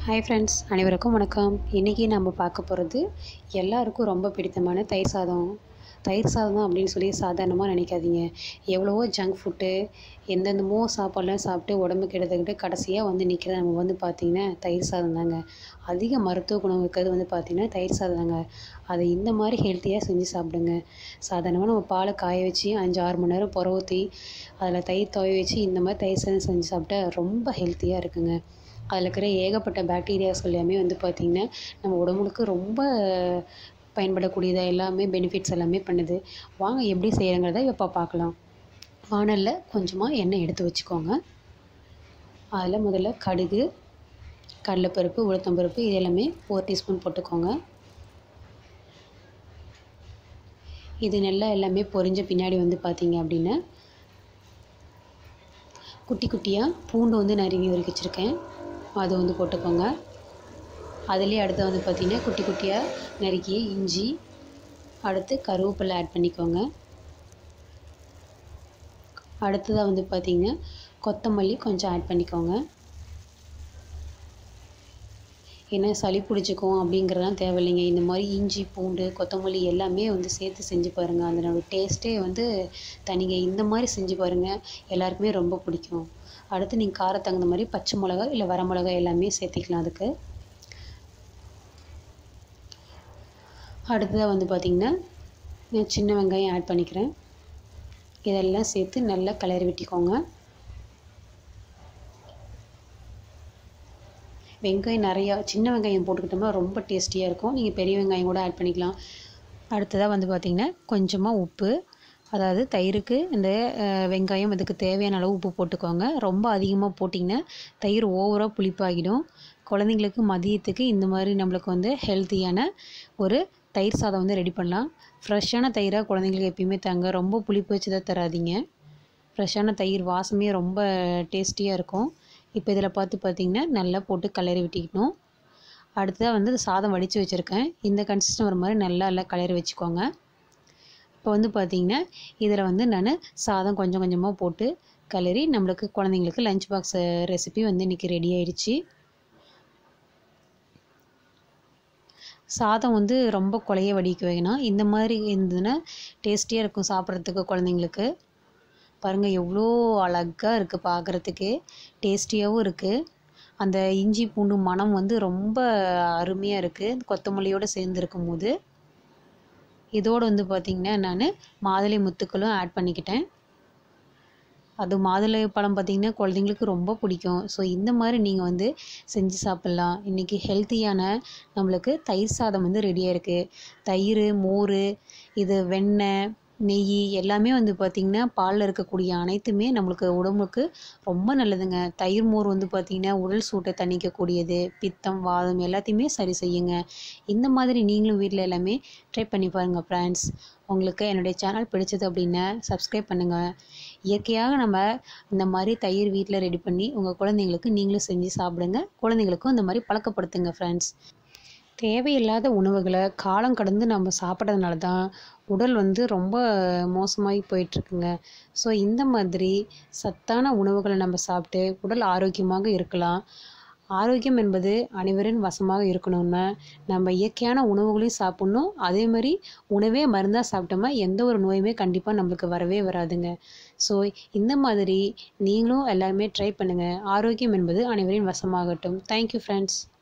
hi friends அனைவருக்கும் வணக்கம் இன்றைக்கி நம்ம பார்க்க போகிறது எல்லாருக்கும் ரொம்ப பிடித்தமான தயிர் சாதம் தயிர் சாதம் தான் அப்படின்னு சொல்லி சாதாரணமாக நினைக்காதீங்க எவ்வளவோ ஜங்க் ஃபுட்டு எந்தெந்தமோ சாப்பாடுலாம் சாப்பிட்டு உடம்பு கெடுத்துக்கிட்டு கடைசியாக வந்து நிற்கிற நம்ம வந்து பார்த்திங்கன்னா தயிர் சாதம் தாங்க அதிக மருத்துவ குணம் இருக்கிறது வந்து பார்த்திங்கன்னா தயிர் சாதம் தாங்க அதை இந்த மாதிரி ஹெல்த்தியாக செஞ்சு சாப்பிடுங்க சாதாரணமாக நம்ம பாலை காய வச்சு அஞ்சு ஆறு மணி நேரம் புற ஊற்றி அதில் தயிர் துவைய வச்சு இந்த மாதிரி தயிர் சாதம் செஞ்சு சாப்பிட்டா ரொம்ப ஹெல்த்தியாக இருக்குங்க அதில் இருக்கிற ஏகப்பட்ட பாக்டீரியாஸ் எல்லாமே வந்து பார்த்திங்கன்னா நம்ம உடம்புக்கு ரொம்ப பயன்படக்கூடியதாக எல்லாமே பெனிஃபிட்ஸ் எல்லாமே பண்ணுது வாங்க எப்படி செய்கிறங்கிறத இப்போ பார்க்கலாம் வானலில் கொஞ்சமாக எண்ணெய் எடுத்து வச்சுக்கோங்க அதில் முதல்ல கடுகு கடலைப்பருப்பு உளுத்தம்பருப்பு இது எல்லாமே ஒரு டீஸ்பூன் போட்டுக்கோங்க இது நல்லா எல்லாமே பொரிஞ்ச பின்னாடி வந்து பார்த்தீங்க அப்படின்னா குட்டி குட்டியாக பூண்டு வந்து நறுவி உருக்கி வச்சுருக்கேன் அது வந்து போட்டுக்கோங்க அதுலேயே அடுத்து வந்து பார்த்திங்கன்னா குட்டி குட்டியாக நறுக்கிய இஞ்சி அடுத்து கருவேப்பிலை ஆட் பண்ணிக்கோங்க அடுத்ததாக வந்து பார்த்திங்கன்னா கொத்தமல்லி கொஞ்சம் ஆட் பண்ணிக்கோங்க ஏன்னா சளி பிடிச்சிக்கும் அப்படிங்கிறதுலாம் தேவையில்லைங்க இந்த மாதிரி இஞ்சி பூண்டு கொத்தமல்லி எல்லாமே வந்து சேர்த்து செஞ்சு பாருங்கள் அதனோட டேஸ்ட்டே வந்து தனிங்க இந்த மாதிரி செஞ்சு பாருங்கள் எல்லாருக்குமே ரொம்ப பிடிக்கும் அடுத்து நீங்கள் காரம் தகுந்த மாதிரி பச்சை மிளகா இல்லை வர மிளகா எல்லாமே சேர்த்திக்கலாம் அதுக்கு அடுத்ததாக வந்து பார்த்திங்கன்னா நான் சின்ன வெங்காயம் ஆட் பண்ணிக்கிறேன் இதெல்லாம் சேர்த்து நல்லா கிளறி விட்டிக்கோங்க வெங்காயம் நிறையா சின்ன வெங்காயம் போட்டுக்கிட்டோம்னா ரொம்ப டேஸ்டியாக இருக்கும் நீங்கள் பெரிய வெங்காயம் கூட ஆட் பண்ணிக்கலாம் அடுத்ததாக வந்து பார்த்திங்கன்னா கொஞ்சமாக உப்பு அதாவது தயிருக்கு இந்த வெங்காயம் இதுக்கு தேவையான அளவு உப்பு போட்டுக்கோங்க ரொம்ப அதிகமாக போட்டிங்கன்னா தயிர் ஓவராக புளிப்பாகிடும் குழந்தைங்களுக்கு மதியத்துக்கு இந்த மாதிரி நம்மளுக்கு வந்து ஹெல்த்தியான ஒரு தயிர் சாதம் வந்து ரெடி பண்ணலாம் ஃப்ரெஷ்ஷான தயிராக குழந்தைங்களுக்கு எப்பயுமே தாங்க ரொம்ப புளிப்பு வச்சு தான் தராதிங்க ஃப்ரெஷ்ஷான தயிர் வாசமே ரொம்ப டேஸ்டியாக இருக்கும் இப்போ இதில் பார்த்து பார்த்திங்கன்னா நல்லா போட்டு கலரி விட்டிக்கணும் அடுத்ததாக வந்து சாதம் வடித்து வச்சுருக்கேன் இந்த கன்சிஸ்டன் வர மாதிரி நல்லா எல்லாம் கலரி வச்சுக்கோங்க இப்போ வந்து பார்த்திங்கன்னா இதில் வந்து நான் சாதம் கொஞ்சம் கொஞ்சமாக போட்டு கலரி நம்மளுக்கு குழந்தைங்களுக்கு லஞ்ச் பாக்ஸ் ரெசிபி வந்து இன்றைக்கி ரெடி ஆயிடுச்சு சாதம் வந்து ரொம்ப குழைய வடிக்க வேணாம் இந்த மாதிரி இருந்ததுன்னா டேஸ்டியாக இருக்கும் சாப்பிட்றதுக்கு குழந்தைங்களுக்கு பாருங்கள் எவ்வளோ அழகாக இருக்குது பார்க்குறதுக்கு டேஸ்டியாகவும் இருக்குது அந்த இஞ்சி பூண்டு மனம் வந்து ரொம்ப அருமையாக இருக்குது கொத்தமல்லியோடு சேர்ந்து இருக்கும் போது இதோடு வந்து பார்த்திங்கன்னா நான் மாதுளை முத்துக்களும் ஆட் பண்ணிக்கிட்டேன் அது மாதுளை பழம் பார்த்திங்கன்னா குழந்தைங்களுக்கு ரொம்ப பிடிக்கும் ஸோ இந்த மாதிரி நீங்கள் வந்து செஞ்சு சாப்பிட்லாம் இன்றைக்கி ஹெல்த்தியான நம்மளுக்கு தயிர் சாதம் வந்து ரெடியாக இருக்குது தயிர் மோர் இது வெண்ணெய் நெய் எல்லாமே வந்து பார்த்திங்கன்னா பாலில் இருக்கக்கூடிய அனைத்துமே நம்மளுக்கு உடம்புக்கு ரொம்ப நல்லதுங்க தயிர் மோர் வந்து பார்த்திங்கன்னா உடல் சூட்டை தணிக்கக்கூடியது பித்தம் வாதம் எல்லாத்தையுமே சரி செய்யுங்க இந்த மாதிரி நீங்களும் வீட்டில் எல்லாமே ட்ரை பண்ணி பாருங்கள் ஃப்ரெண்ட்ஸ் உங்களுக்கு என்னுடைய சேனல் பிடிச்சது அப்படின்னா சப்ஸ்கிரைப் பண்ணுங்கள் இயற்கையாக நம்ம இந்த மாதிரி தயிர் வீட்டில் ரெடி பண்ணி உங்கள் குழந்தைங்களுக்கு நீங்களும் செஞ்சு சாப்பிடுங்க குழந்தைங்களுக்கும் இந்த மாதிரி பழக்கப்படுத்துங்க ஃப்ரெண்ட்ஸ் தேவையில்லாத உணவுகளை காலம் கடந்து நம்ம சாப்பிட்றதுனால தான் உடல் வந்து ரொம்ப மோசமாகி போயிட்டுருக்குங்க ஸோ இந்த மாதிரி சத்தான உணவுகளை நம்ம சாப்பிட்டு உடல் ஆரோக்கியமாக இருக்கலாம் ஆரோக்கியம் என்பது அனைவரின் வசமாக இருக்கணும்னா நம்ம இயற்கையான உணவுகளையும் சாப்பிட்ணும் அதே மாதிரி உணவே மருந்தாக சாப்பிட்டோமா எந்த ஒரு நோயுமே கண்டிப்பாக நம்மளுக்கு வரவே வராதுங்க ஸோ இந்த மாதிரி நீங்களும் எல்லாருமே ட்ரை பண்ணுங்கள் ஆரோக்கியம் என்பது அனைவரின் வசமாகட்டும் தேங்க்யூ ஃப்ரெண்ட்ஸ்